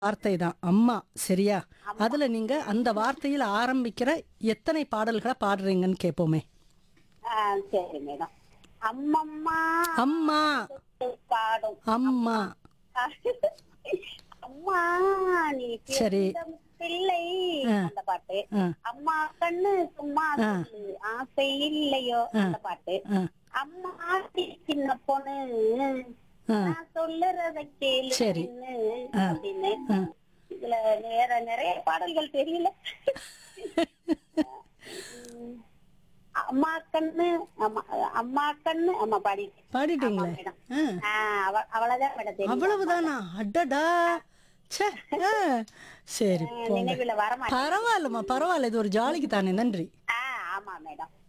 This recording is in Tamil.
வார்த்தை தான் அம்மா சரியா அதுல நீங்க அந்த வார்த்தையில் ஆரம்பிக்கிற எத்தனை பாடல்களை பாடுறீங்கன்னு கேட்போமே ஆ, சரி மேடம் அம்மம்மா அம்மா பாடும் அம்மா அம்மா நீ சரி. பிறந்த பிள்ளை ஆ. அந்த பாட்டு ஆ, அம்மா கண்ணு சும்மா சொல்லு, ஆசை இல்லையோ அந்த பாட்டு ஆ, அம்மா ஆட்டி சின்ன பொண்ணு ஆ. நான் சொல்லுறத கேளு சரி. நின்னு அப்படின்னு இதுல வேற நிறைய பாடல்கள் தெரியல உம், அம்மா கண்ணு அம்மா அம்மா கண்ணு அம்மா பாடி பாடிட்டீங்களே மேடம் ஆ, ஆஹ் அவ- அவ்வளவுதான் மேடம் தெரியும் அவ்வளவுதானா அடடா ச்சே ஆ, சரி போங்க நினைவுல வர மாட்டேன் பரவாயில்லம்மா பரவாயில்ல இது ஒரு ஜாலிக்கு தானே நன்றி ஆஹ் ஆமா மேடம்